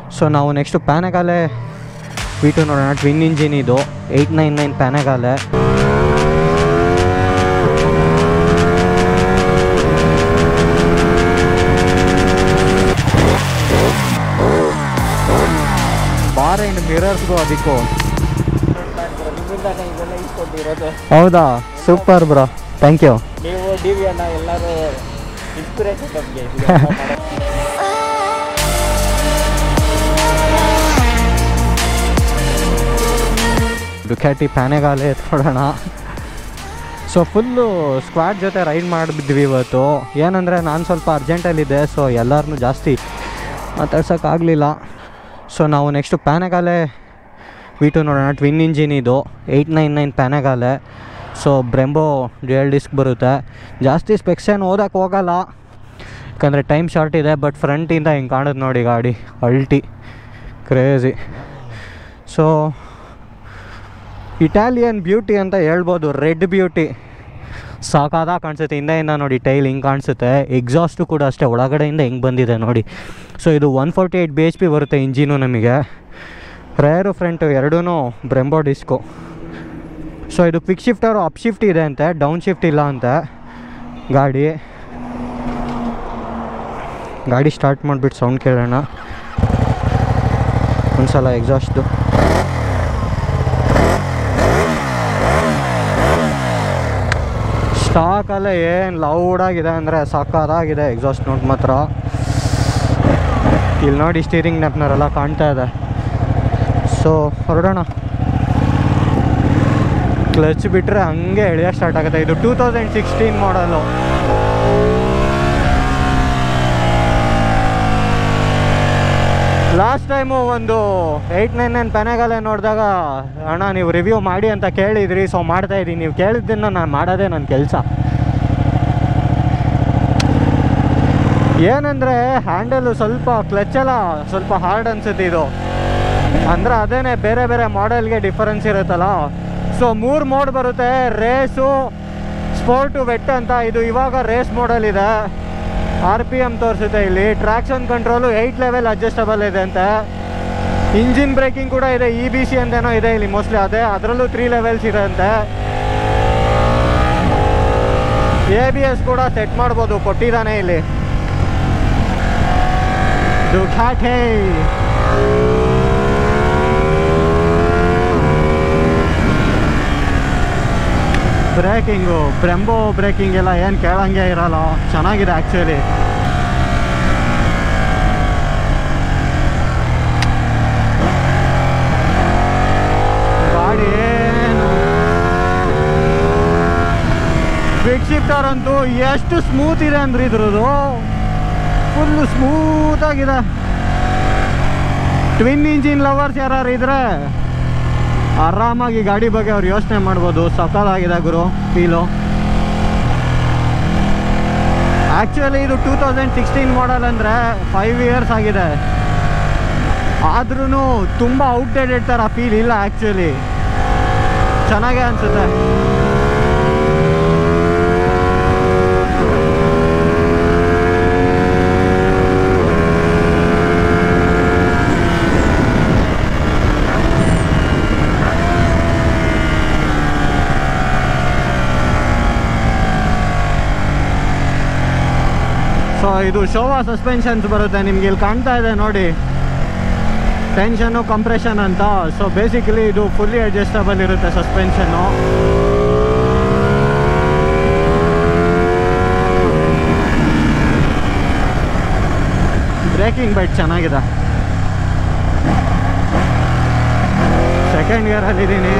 So ನಾವು next Panigale V two ನೋಡೋಣ twin engine ಇದು eight nine nine Panigale bar and ಮಿರರ್ಸ್ಗೂ ಅದಕ್ಕೂ ನಿಮ್ಮಿಂದಾನೆ ಇದೆಲ್ಲ ಇಸ್ಕೊಂಡಿರೋದು ಹೌದಾ ಸೂಪರ್ ಬ್ರೋ ಥ್ಯಾಂಕ್ ಯು ನೀವು ಡಿ ವಿ ಅಣ್ಣ ಎಲ್ಲರೂ ಇನ್ಸ್ಪಿರೇಷನ್ ನಮಗೆ ಡುಕ್ಯಾಟಿ ಪ್ಯಾನೆಗಾಲೆ ಎತ್ಕೊಡೋಣ ಸೊ ಫುಲ್ಲು ಸ್ಕ್ವಾಡ್ ಜೊತೆ ರೈಡ್ ಮಾಡಿಬಿದ್ವಿ ಇವತ್ತು ಏನಂದರೆ ನಾನು ಸ್ವಲ್ಪ ಅರ್ಜೆಂಟಲ್ಲಿದ್ದೆ ಸೊ ಎಲ್ಲರನ್ನೂ ಜಾಸ್ತಿ ಮಾತಾಡ್ಸೋಕ್ಕಾಗಲಿಲ್ಲ ಸೊ ನಾವು ನೆಕ್ಸ್ಟು ಪ್ಯಾನೆಗಾಲೆ ವಿ ಟು ನೋಡೋಣ ಟ್ವಿನ್ ಇಂಜಿನ್ ಇದು eight nine nine Panigale so Brembo dual disc ಬರುತ್ತೆ ಜಾಸ್ತಿ ಸ್ಪೆಕ್ಸ್ ಏನು ಓದಕ್ಕೆ ಹೋಗಲ್ಲ ಯಾಕಂದರೆ ಟೈಮ್ ಶಾರ್ಟ್ ಇದೆ ಬಟ್ ಫ್ರಂಟಿಂದ ಹಿಂಗೆ ಕಾಣುತ್ತೆ ನೋಡಿ ಗಾಡಿ ಅಲ್ಟಿ ಕ್ರೇಜಿ ಸೊ ಇಟಾಲಿಯನ್ ಬ್ಯೂಟಿ ಅಂತ ಹೇಳ್ಬೋದು ರೆಡ್ ಬ್ಯೂಟಿ ಸಾಕಾದ ಕಾಣಿಸುತ್ತೆ ಹಿಂದೆಯಿಂದ ನೋಡಿ ಟೈಲ್ ಹಿಂಗೆ ಕಾಣಿಸುತ್ತೆ ಎಕ್ಸಾಸ್ಟು ಕೂಡ ಅಷ್ಟೇ ಒಳಗಡೆಯಿಂದ ಹಿಂಗೆ ಬಂದಿದೆ ನೋಡಿ ಸೊ ಇದು one forty eight B H P ಬರುತ್ತೆ ಇಂಜಿನು ನಮಗೆ ರೇರು ಫ್ರಂಟು ಎರಡೂ ಬ್ರೆಂಬೋ ಡಿಸ್ಕು ಸೊ ಇದು ಕ್ವಿಕ್ ಶಿಫ್ಟರು ಅಪ್ ಶಿಫ್ಟ್ ಇದೆ ಅಂತೆ ಡೌನ್ ಶಿಫ್ಟ್ ಇಲ್ಲ ಅಂತೆ ಗಾಡಿ ಗಾಡಿ ಸ್ಟಾರ್ಟ್ ಮಾಡಿಬಿಟ್ಟು ಸೌಂಡ್ ಕೇಳೋಣ ಒಂದ್ಸಲ ಎಕ್ಸಾಸ್ಟು ಸ್ಟಾಕಲ್ಲೇ ಏನು ಲೌಡಾಗಿದೆ ಅಂದರೆ ಸಕ್ಕದಾಗಿದೆ ಎಕ್ಸಾಸ್ಟ್ ನೋಟ್ ಮಾತ್ರ ಇಲ್ಲಿ ನೋಡಿ ಸ್ಟೀರಿಂಗ್ ನೆಪ್ನರೆಲ್ಲ ಕಾಣ್ತಾ ಇದೆ ಸೊ ಹೊರಡೋಣ ಕ್ಲಚ್ ಬಿಟ್ಟರೆ ಹಂಗೆ ಎಳೆಯ ಸ್ಟಾರ್ಟ್ ಆಗುತ್ತೆ ಇದು two thousand sixteen model last time ಒಂದು ಏಯ್ಟ್ ನೈನ್ ನೈನ್ ಪೆನೆಗಲ್ಲೇ ನೋಡಿದಾಗ ಅಣ್ಣ ನೀವು ರಿವ್ಯೂ ಮಾಡಿ ಅಂತ ಕೇಳಿದ್ರಿ ಸೊ ಮಾಡ್ತಾ ಇದ್ದೀನಿ ನೀವು ಕೇಳಿದ್ದನ್ನು ನಾನು ಮಾಡೋದೇ ನನ್ನ ಕೆಲಸ ಏನಂದರೆ ಹ್ಯಾಂಡಲು ಸ್ವಲ್ಪ ಕ್ಲಚ್ಚೆಲ್ಲ ಸ್ವಲ್ಪ ಹಾರ್ಡ್ ಅನ್ಸುತ್ತೆ ಇದು ಅಂದರೆ ಅದೇನೆ ಬೇರೆ ಬೇರೆ ಮಾಡೆಲ್ಗೆ ಡಿಫರೆನ್ಸ್ ಇರುತ್ತಲ್ಲ ಸೊ ಮೂರು ಮೋಡ್ ಬರುತ್ತೆ ರೇಸು ಸ್ಪೋರ್ಟು ವೆಟ್ ಅಂತ ಇದು ಇವಾಗ ರೇಸ್ ಮೋಡಲ್ ಇದೆ ಆರ್ ಪಿ ಎಮ್ ತೋರಿಸುತ್ತೆ ಇಲ್ಲಿ traction control eight level adjustable ಇದೆ ಅಂತೆ ಇಂಜಿನ್ ಬ್ರೇಕಿಂಗ್ ಕೂಡ ಇದೆ ಇ ಬಿ ಸಿ ಅಂತೇನೋ ಇದೆ ಇಲ್ಲಿ ಮೋಸ್ಟ್ಲಿ ಅದೇ ಅದರಲ್ಲೂ ತ್ರೀ ಲೆವೆಲ್ಸ್ ಇದೆ ಅಂತೆ ಎ ಬಿ ಎಸ್ ಕೂಡ ಸೆಟ್ ಮಾಡ್ಬೋದು ಕೊಟ್ಟಿದ್ದಾನೆ ಇಲ್ಲಿ ದುಖಾಟೆ ಬ್ರೇಕಿಂಗು ಬ್ರೆಂಬೋ ಬ್ರೇಕಿಂಗ್ ಎಲ್ಲ ಏನು ಕೇಳಂಗೆ ಇರಲ್ಲ ಚೆನ್ನಾಗಿದೆ ಆ್ಯಕ್ಚುಲಿ ಗಾಡಿ ಏನು ಕ್ವಿಕ್ ಶಿಫ್ಟರ್ ಅಂತೂ ಎಷ್ಟು ಸ್ಮೂತ್ ಇದೆ ಅಂದ್ರೆ ಇದ್ರದ್ದು ಫುಲ್ಲು ಸ್ಮೂತ್ ಆಗಿದೆ ಟ್ವಿನ್ ಇಂಜಿನ್ ಲವರ್ಸ್ ಯಾರು ಇದ್ರೆ ಆರಾಮಾಗಿ ಗಾಡಿ ಬಗ್ಗೆ ಅವ್ರು ಯೋಚನೆ ಮಾಡ್ಬೋದು ಸಕ್ಕತ್ತಾಗಿದೆ ಗುರು ಫೀಲು ಆ್ಯಕ್ಚುಲಿ ಇದು ಟೂ ತೌಸಂಡ್ ಸಿಕ್ಸ್ಟೀನ್ ಮಾಡಲ್ ಅಂದರೆ ಫೈವ್ ಇಯರ್ಸ್ ಆಗಿದೆ ಆದ್ರೂ ತುಂಬ ಔಟ್ಡೇಟೆಡ್ ಥರ ಫೀಲ್ ಇಲ್ಲ ಆ್ಯಕ್ಚುಲಿ ಚೆನ್ನಾಗೇ ಅನಿಸುತ್ತೆ ಸೊ ಇದು ಶೋವಾ ಸಸ್ಪೆನ್ಷನ್ಸ್ ಬರುತ್ತೆ ನಿಮ್ಗೆ ಇಲ್ಲಿ ಕಾಣ್ತಾ ಇದೆ ನೋಡಿ ಟೆನ್ಷನ್ನು ಕಂಪ್ರೆಷನ್ ಅಂತ ಸೊ ಬೇಸಿಕಲಿ ಇದು ಫುಲ್ಲಿ ಅಡ್ಜಸ್ಟಬಲ್ ಇರುತ್ತೆ ಸಸ್ಪೆನ್ಷನ್ನು ಬ್ರೇಕಿಂಗ್ ಬೈಟ್ ಚೆನ್ನಾಗಿದೆ ಸೆಕೆಂಡ್ ಇಯರಲ್ಲಿದ್ದೀನಿ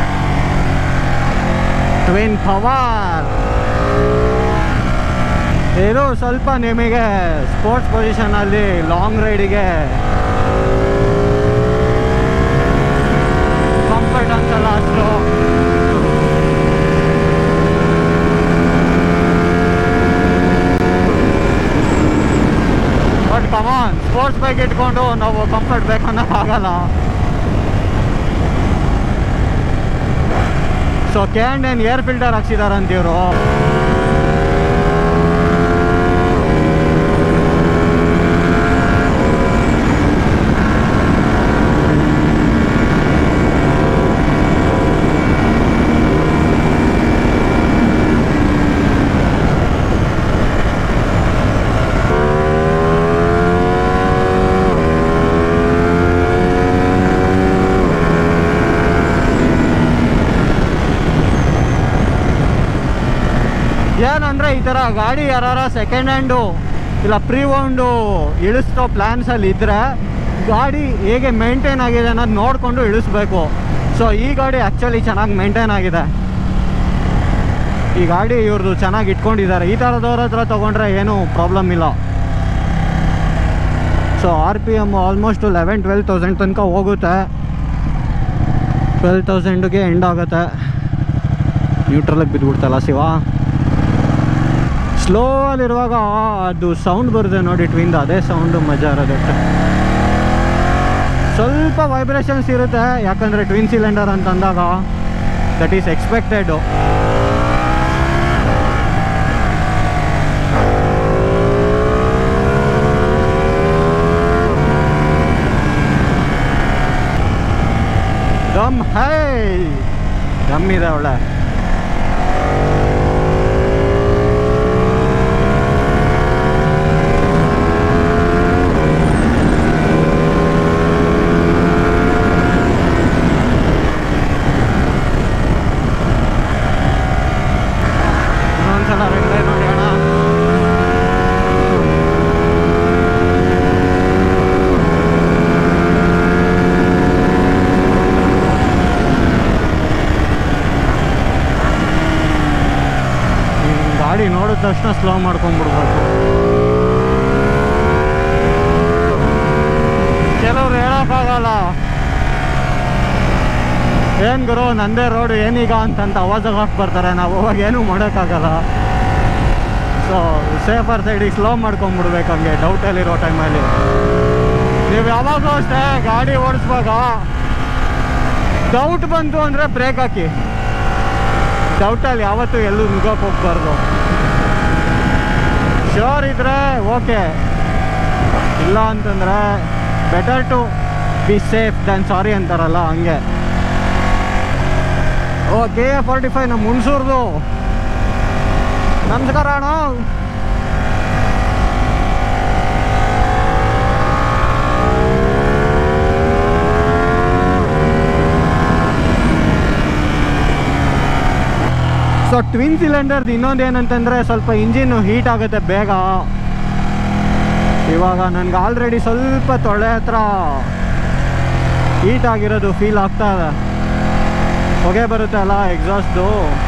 ಟ್ವಿನ್ ಪವರ್ ಇದು ಸ್ವಲ್ಪ ನಿಮಗೆ ಸ್ಪೋರ್ಟ್ಸ್ ಪೊಸಿಷನಲ್ಲಿ ಲಾಂಗ್ ರೈಡಿಗೆ ಕಂಫರ್ಟ್ ಅನ್ಸಲ್ಲ ಅಷ್ಟು ಬಟ್ ಕಮಾನ್ ಸ್ಪೋರ್ಟ್ಸ್ ಬೈಕ್ ಇಟ್ಕೊಂಡು ನಾವು ಕಂಫರ್ಟ್ ಬೇಕನ್ನೋಕ್ಕಾಗಲ್ಲ ಸೊ ಕೆ ಆ್ಯಂಡ್ ಏನು ಏರ್ ಫಿಲ್ಟರ್ ಹಾಕ್ಸಿದಾರಂತಿವರು ಏನಂದರೆ ಈ ಥರ ಗಾಡಿ ಯಾರ ಸೆಕೆಂಡ್ ಹ್ಯಾಂಡು ಇಲ್ಲ ಪ್ರೀ ಓನ್ಡು ಇಳಿಸ್ತೋ ಪ್ಲ್ಯಾನ್ಸಲ್ಲಿ ಇದ್ದರೆ ಗಾಡಿ ಹೇಗೆ ಮೇಂಟೈನ್ ಆಗಿದೆ ಅನ್ನೋದು ನೋಡಿಕೊಂಡು ಇಳಿಸ್ಬೇಕು ಸೊ ಈ ಗಾಡಿ ಆ್ಯಕ್ಚುಲಿ ಚೆನ್ನಾಗಿ ಮೇಂಟೈನ್ ಆಗಿದೆ ಈ ಗಾಡಿ ಇವ್ರದ್ದು ಚೆನ್ನಾಗಿ ಇಟ್ಕೊಂಡಿದ್ದಾರೆ ಈ ಥರದವ್ರ ಹತ್ರ ತೊಗೊಂಡ್ರೆ ಏನೂ ಪ್ರಾಬ್ಲಮ್ ಇಲ್ಲ so R P M almost eleven twelve thousand ತನಕ ಹೋಗುತ್ತೆ ಟ್ವೆಲ್ ತೌಸಂಡ್ಗೆ ಎಂಡ್ ಆಗುತ್ತೆ ನ್ಯೂಟ್ರಲಿಗೆ ಬಿದ್ದುಬಿಡ್ತಲ್ಲ ಶಿವ ಸ್ಲೋ ಅಲ್ಲಿರುವಾಗ ಅದು ಸೌಂಡ್ ಬರುತ್ತೆ ನೋಡಿ ಟ್ವಿಂದ ಅದೇ ಸೌಂಡು ಮಜಾ ಇರೋದು ಸ್ವಲ್ಪ ವೈಬ್ರೇಷನ್ಸ್ ಇರುತ್ತೆ ಯಾಕಂದರೆ ಟ್ವಿನ್ ಸಿಲಿಂಡರ್ ಅಂತ ಅಂದಾಗ ದಟ್ ಈಸ್ ಎಕ್ಸ್ಪೆಕ್ಟೆಡು ದಮ್ ಹೈ ದಮ್ ಇದೆ ಒಳ್ಳೆ ಇನ್ನೊಂದ್ಸಲ ರೆಡ್ ಲೈಟ್ ನೋಡಿ ಅಣ್ಣ ಈ ಗಾಡಿ ನೋಡಿದ ತಕ್ಷಣ ಸ್ಲೋ ಮಾಡ್ಕೊಂಡ್ಬಿಡ್ಬೇಕು ಕೆಲವ್ರು ಹೇಳೋಕ್ಕಾಗಲ್ಲ ಏನು ಗುರು ನಂದೇ ರೋಡು ಏನೀಗ ಅಂತಂತ ಅವಾಜಾಗ ಹಾಕಿ ಬರ್ತಾರೆ ನಾವು ಅವಾಗ ಏನೂ ಮಾಡೋಕ್ಕಾಗಲ್ಲ ಸೊ ಸೇಫರ್ ಸೈಡಿಗೆ ಸ್ಲೋ ಮಾಡ್ಕೊಂಬಿಡ್ಬೇಕು ಹಂಗೆ ಡೌಟಲ್ಲಿರೋ ಟೈಮಲ್ಲಿ ನೀವು ಯಾವಾಗಲೂ ಅಷ್ಟೇ ಗಾಡಿ ಓಡಿಸುವಾಗ ಡೌಟ್ ಬಂತು ಅಂದರೆ ಬ್ರೇಕ್ ಹಾಕಿ ಡೌಟಲ್ಲಿ ಯಾವತ್ತೂ ಎಲ್ಲೂ ನುಗ್ಗಕ್ಕೆ ಹೋಗ್ಬಾರ್ದು ಶ್ಯೂರ್ ಇದ್ರೆ ಓಕೆ ಇಲ್ಲ ಅಂತಂದರೆ better to be safe than sorry ಅಂತಾರಲ್ಲ ಹಂಗೆ oh K A forty five ನಮ್ಮ ಹುಣಸೂರ್ದು ನಮಸ್ಕಾರ ಅಣ್ಣ ಸೊ ಟ್ವಿನ್ ಸಿಲಿಂಡರ್ದು ಇನ್ನೊಂದು ಏನಂತಂದರೆ ಸ್ವಲ್ಪ ಇಂಜಿನ್ನು ಹೀಟ್ ಆಗುತ್ತೆ ಬೇಗ ಇವಾಗ ನನಗೆ ಆಲ್ರೆಡಿ ಸ್ವಲ್ಪ ತೊಳೆ ಹತ್ರ ಹೀಟ್ ಆಗಿರೋದು ಫೀಲ್ ಆಗ್ತಾ ಇದೆ ಹೊಗೆ ಬರುತ್ತೆ ಅಲ್ಲ ಎಕ್ಸಾಸ್ಟ್ದು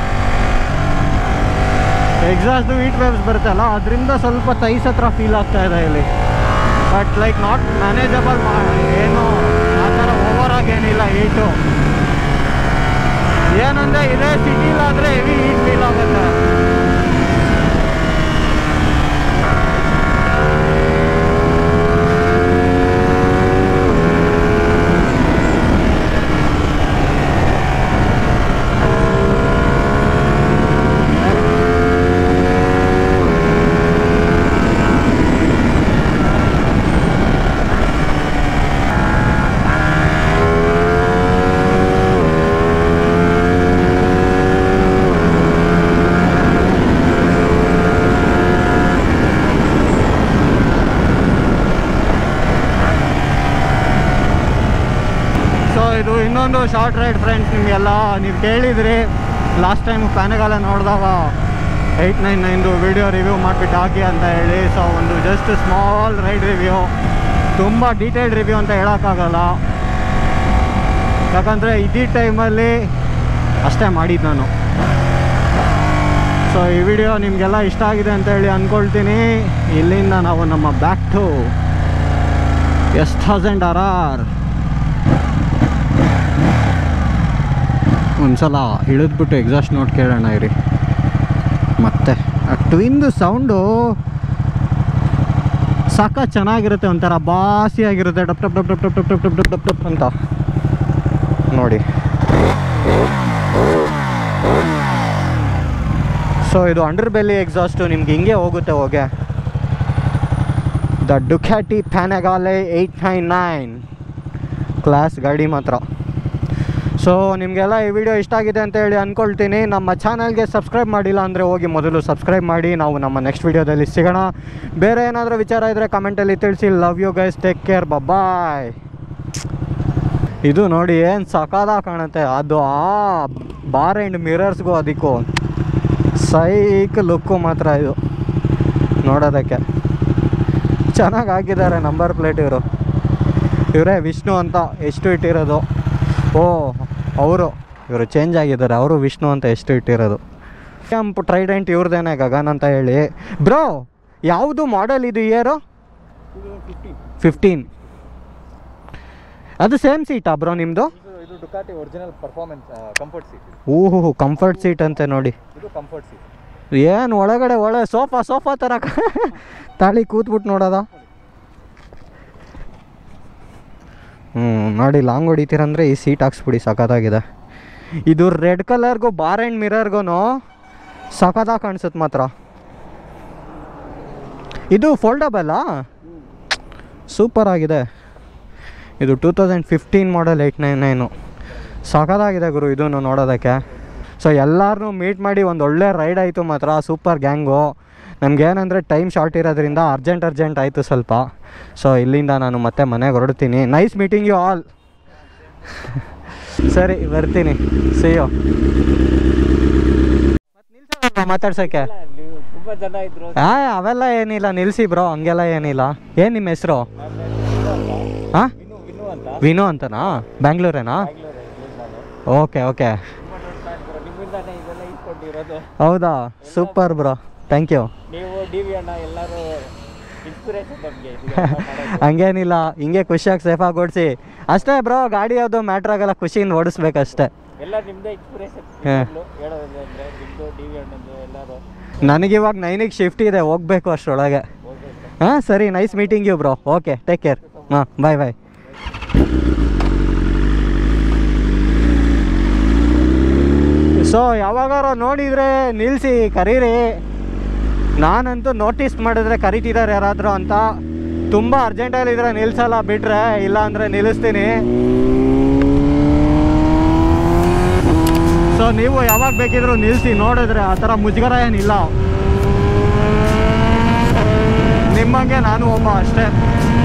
ಎಕ್ಸಾಸ್ಟ್ದು ಹೀಟ್ ವೇವ್ಸ್ ಬರುತ್ತೆ ಅಲ್ಲ ಅದರಿಂದ ಸ್ವಲ್ಪ ತೈಸ್ ಹತ್ರ ಫೀಲ್ ಆಗ್ತಾ ಇದೆ ಇಲ್ಲಿ ಬಟ್ ಲೈಕ್ ನಾಟ್ ಮ್ಯಾನೇಜಬಲ್ ಏನು ಆ ಥರ ಓವರ್ ಆಗಿ ಏನಿಲ್ಲ ಹೀಟು ಏನಂದರೆ ಇದೇ ಸಿಟಿಲಾದರೆ ಹೆವಿ ಹೀಟ್ ಫೀಲ್ ಆಗುತ್ತೆ ಸೊ ಇದು ಇನ್ನೊಂದು ಶಾರ್ಟ್ ರೈಡ್ ಫ್ರೆಂಡ್ಸ್ ನಿಮಗೆಲ್ಲ ನೀವು ಕೇಳಿದ್ರಿ ಲಾಸ್ಟ್ ಟೈಮ್ ಪ್ಯಾನಗಾಲ ನೋಡಿದಾಗ ಏಯ್ಟ್ ನೈನ್ ನೈನ್ದು ವಿಡಿಯೋ ರಿವ್ಯೂ ಮಾಡಿಬಿಟ್ಟು ಹಾಕಿ ಅಂತ ಹೇಳಿ ಸೊ ಒಂದು ಜಸ್ಟ್ ಸ್ಮಾಲ್ ರೈಡ್ ರಿವ್ಯೂ ತುಂಬ ಡೀಟೇಲ್ಡ್ ರಿವ್ಯೂ ಅಂತ ಹೇಳೋಕ್ಕಾಗಲ್ಲ ಯಾಕಂದರೆ ಇದ್ದಿದ್ದ ಟೈಮಲ್ಲಿ ಅಷ್ಟೇ ಮಾಡಿದ್ದು ನಾನು ಸೊ ಸೊ ಈ ವಿಡಿಯೋ ನಿಮಗೆಲ್ಲ ಇಷ್ಟ ಆಗಿದೆ ಅಂತ ಹೇಳಿ ಅಂದ್ಕೊಳ್ತೀನಿ ಇಲ್ಲಿಂದ ನಾವು ನಮ್ಮ back to S thousand R R ಒಂದ್ಸಲ ಇಳಿದ್ಬಿಟ್ಟು ಎಕ್ಸಾಸ್ಟ್ ನೋಟ್ ಕೇಳೋಣ ಇರಿ ಮತ್ತೆ ಆ ಟ್ವಿನ್ದು ಸೌಂಡು ಸಾಕ ಚೆನ್ನಾಗಿರುತ್ತೆ ಒಂಥರ ಬಾಸಿಯಾಗಿರುತ್ತೆ ಡಪ್ ಟಪ್ ಡಪ್ ಟಪ್ ಟಪ್ ಟಪ್ ಟಪ್ ಟಪ್ ಟಪ್ ಟಪ್ ಅಂತ ನೋಡಿ ಸೊ ಇದು ಅಂಡರ್ ಬೆಲ್ಲಿ ಎಕ್ಸಾಸ್ಟು ನಿಮ್ಗೆ ಹಿಂಗೆ ಹೋಗುತ್ತೆ ಹೋಗೆ the Ducati Panigale eight nine nine class ಗಾಡಿ ಮಾತ್ರ ಸೊ ನಿಮಗೆಲ್ಲ ಈ ವಿಡಿಯೋ ಇಷ್ಟ ಆಗಿದೆ ಅಂತ ಹೇಳಿ ಅಂದ್ಕೊಳ್ತೀನಿ ನಮ್ಮ ಚಾನಲ್ಗೆ ಸಬ್ಸ್ಕ್ರೈಬ್ ಮಾಡಿಲ್ಲ ಅಂದರೆ ಹೋಗಿ ಮೊದಲು ಸಬ್ಸ್ಕ್ರೈಬ್ ಮಾಡಿ ನಾವು ನಮ್ಮ ನೆಕ್ಸ್ಟ್ ವಿಡಿಯೋದಲ್ಲಿ ಸಿಗೋಣ ಬೇರೆ ಏನಾದರೂ ವಿಚಾರ ಇದ್ದರೆ ಕಮೆಂಟಲ್ಲಿ ತಿಳಿಸಿ love you guys take care bye ಇದು ನೋಡಿ ಏನು ಸಕಾದ ಕಾಣುತ್ತೆ ಅದು ಆ ಬಾರ್ ಆ್ಯಂಡ್ ಮಿರರ್ಸ್ಗೂ ಅದಕ್ಕೂ ಸೈಕ್ ಲುಕ್ಕು ಮಾತ್ರ ಇದು ನೋಡೋದಕ್ಕೆ ಚೆನ್ನಾಗಿ ಹಾಕಿದ್ದಾರೆ ನಂಬರ್ ಪ್ಲೇಟ್ ಇವರು ಇವರೇ ವಿಷ್ಣು ಅಂತ ಎಷ್ಟು ಇಟ್ಟಿರೋದು ಓ ಅವರು ಇವರು ಚೇಂಜ್ ಆಗಿದ್ದಾರೆ ಅವರು ವಿಷ್ಣು ಅಂತ ಎಷ್ಟು ಇಟ್ಟಿರೋದು ಕೆಂಪು ಟ್ರೈಡೆಂಟ್ ಇವ್ರದ್ದೇನೆ ಗಗನ್ ಅಂತ ಹೇಳಿ ಬ್ರೋ ಯಾವುದು ಮಾಡೆಲ್ ಇದು ಇಯರು ಫಿಫ್ಟೀನ್ ಅದು ಸೇಮ್ ಸೀಟಾ ಬ್ರೋ ನಿಮ್ಮದು ಇದು ಇದು Ducati original performance comfort seat ಓಹೋ ಕಂಫರ್ಟ್ ಸೀಟ್ ಅಂತೆ ನೋಡಿ ಇದು ಕಂಫರ್ಟ್ ಸೀಟ್ ಏನು ಒಳಗಡೆ ಒಳ್ಳೆ ಸೋಫಾ ಸೋಫಾ ಥರ ಕ- ತಾಳಿ ಕೂತ್ಬಿಟ್ಟು ನೋಡೋದ ಹ್ಞೂ ನೋಡಿ ಲಾಂಗ್ ಹೊಡಿತೀರಂದ್ರೆ ಈ ಸೀಟ್ ಹಾಕ್ಸ್ಬಿಡಿ ಸಖತ್ತಾಗಿದೆ ಇದು ರೆಡ್ ಕಲರ್ಗೂ ಬಾರ್ ಆ್ಯಂಡ್ ಮಿರರ್ಗೂ ಸಖತ್ತಾಗಿ ಕಾಣಿಸುತ್ತೆ ಮಾತ್ರ ಇದು ಫೋಲ್ಡಬಲ್ಲಾ ಸೂಪರ್ ಆಗಿದೆ ಇದು two thousand fifteen model eight nine nine ಸಖತ್ತಾಗಿದೆ ಗುರು ಇದೂ ನೋಡೋದಕ್ಕೆ ಸೊ ಎಲ್ಲರನ್ನೂ ಮೀಟ್ ಮಾಡಿ ಒಂದು ಒಳ್ಳೆ ರೈಡ್ ಆಯಿತು ಮಾತ್ರ ಸೂಪರ್ ಗ್ಯಾಂಗು ನಮಗೇನಂದರೆ ಟೈಮ್ ಶಾರ್ಟ್ ಇರೋದ್ರಿಂದ ಅರ್ಜೆಂಟ್ ಅರ್ಜೆಂಟ್ ಆಯಿತು ಸ್ವಲ್ಪ ಸೊ ಇಲ್ಲಿಂದ ನಾನು ಮತ್ತೆ ಮನೆಗೆ ಹೊರಡ್ತೀನಿ ನೈಸ್ ಮೀಟಿಂಗ್ ಯು ಆಲ್ ಸರಿ ಬರ್ತೀನಿ ಸಿಯೋ ಮಾತಾಡ್ಸೋಕ್ಕೆ ನೀವು ತುಂಬ ಜನ ಇದ್ರು ಆ ಅವೆಲ್ಲ ಏನಿಲ್ಲ ನಿಲ್ಲಿಸಿ ಬ್ರೋ ಹಂಗೆಲ್ಲ ಏನಿಲ್ಲ ಏನು ನಿಮ್ಮ ಹೆಸರು ಹಾಂ ವಿನು ವಿನು ಅಂತ ವಿನು ಅಂತನಾ ಬ್ಯಾಂಗ್ಳೂರೇನಾ ಬ್ಯಾಂಗ್ಳೂರ್ ನಾನು ಓಕೆ ಓಕೆ ತುಂಬ ದೊಡ್ಡ ಫ್ಯಾನ್ ಬ್ರೋ ನಿಮ್ಮಿಂದಾನೇ ಇದೆಲ್ಲ ಇಟ್ಕೊಂಡಿರೋದು ಹೌದಾ ಸೂಪರ್ ಬ್ರೋ ಥ್ಯಾಂಕ್ ಯು ನೀವು ಡಿ ವಿ ಅಣ್ಣ ಎಲ್ಲರೂ ಇನ್ಸ್ಪಿರೇಷನ್ ನಮಗೆ ಇದೆಲ್ಲ ಮಾಡೋದು. ಹಂಗೇನಿಲ್ಲ ಹಿಂಗೆ ಖುಷಿಯಾಗಿ ಸೇಫಾಗಿ ಓಡಿಸಿ ಅಷ್ಟೇ ಬ್ರೋ ಗಾಡಿ ಯಾವುದು ಮ್ಯಾಟ್ರ್ ಆಗಲ್ಲ ಖುಷಿಯಿಂದ ಓಡಿಸ್ಬೇಕಷ್ಟೇ ಎಲ್ಲ ನಿಮ್ದೇ ಇನ್ಸ್ಪಿರೇಷನ್ ಹಾ. ಹೇಳೋದು ಅಂದರೆ ನಿಮ್ಮದು ಡಿ ವಿ ಅಣ್ಣಂದು ಎಲ್ಲರೂ ನನಗಿವಾಗ ನೈನಿಗೆ ಶಿಫ್ಟ್ ಇದೆ ಹೋಗ್ಬೇಕು ಅಷ್ಟರೊಳಗೆ ಹೋಗ್ಬೇಕು ಹಾಂ ಸರಿ nice meeting you bro okay take care ಹಾಂ ಬಾಯ್ ಬಾಯ್ ಸೊ ಯಾವಾಗಾರ ನೋಡಿದರೆ ನಿಲ್ಲಿಸಿ ಕರೀರಿ ನಾನಂತೂ ನೋಟಿಸ್ ಮಾಡಿದ್ರೆ ಕರಿತಿದ್ದಾರೆ ಯಾರಾದರೂ ಅಂತ ತುಂಬ ಅರ್ಜೆಂಟಲ್ಲಿದ್ರೆ ನಿಲ್ಸಲ್ಲ ಬಿಟ್ರೆ ಇಲ್ಲ ಅಂದರೆ ನಿಲ್ಲಿಸ್ತೀನಿ ಸೊ ನೀವು ಯಾವಾಗ ಬೇಕಿದ್ರು ನಿಲ್ಲಿಸಿ ನೋಡಿದ್ರೆ ಆ ಥರ ಮುಜುಗರ ಏನಿಲ್ಲ ನಿಮ್ಮಂಗೆ ನಾನು ಒಬ್ಬ ಅಷ್ಟೇ